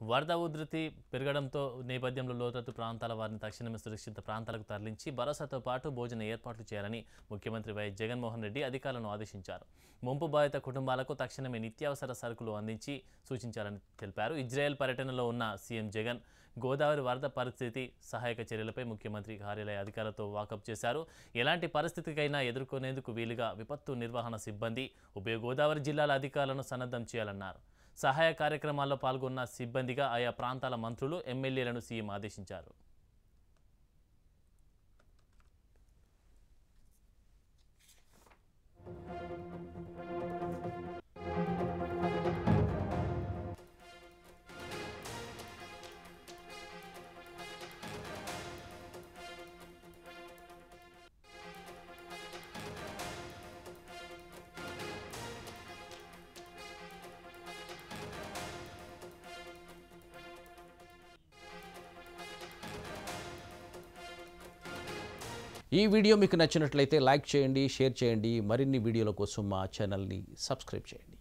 వరద ఉధృతి పెరగడంతో నేపథ్యంలో లోతట్టు ప్రాంతాల వారిని తక్షణమే సురక్షిత ప్రాంతాలకు తరలించి భరోసాతో పాటు భోజన ఏర్పాట్లు చేయాలని ముఖ్యమంత్రి వైఎస్ జగన్మోహన్ రెడ్డి అధికారులను ఆదేశించారు ముంపు బాధిత కుటుంబాలకు తక్షణమే నిత్యావసర సరుకులు అందించి సూచించాలని తెలిపారు ఇజ్రాయెల్ పర్యటనలో ఉన్న సీఎం జగన్ గోదావరి వరద పరిస్థితి సహాయక చర్యలపై ముఖ్యమంత్రి కార్యాలయ అధికారులతో వాకప్ చేశారు ఎలాంటి పరిస్థితికైనా ఎదుర్కొనేందుకు వీలుగా విపత్తు నిర్వహణ సిబ్బంది ఉభయ గోదావరి జిల్లాల అధికారులను సన్నద్ధం చేయాలన్నారు సహాయ కార్యక్రమాల్లో పాల్గొన్న సిబ్బందిగా ఆయా ప్రాంతాల మంత్రులు ఎమ్మెల్యేలను సీఎం ఆదేశించారు ఈ వీడియో మీకు నచ్చినట్లయితే లైక్ చేయండి షేర్ చేయండి మరిన్ని వీడియోల కోసం మా ఛానల్ని సబ్స్క్రైబ్ చేయండి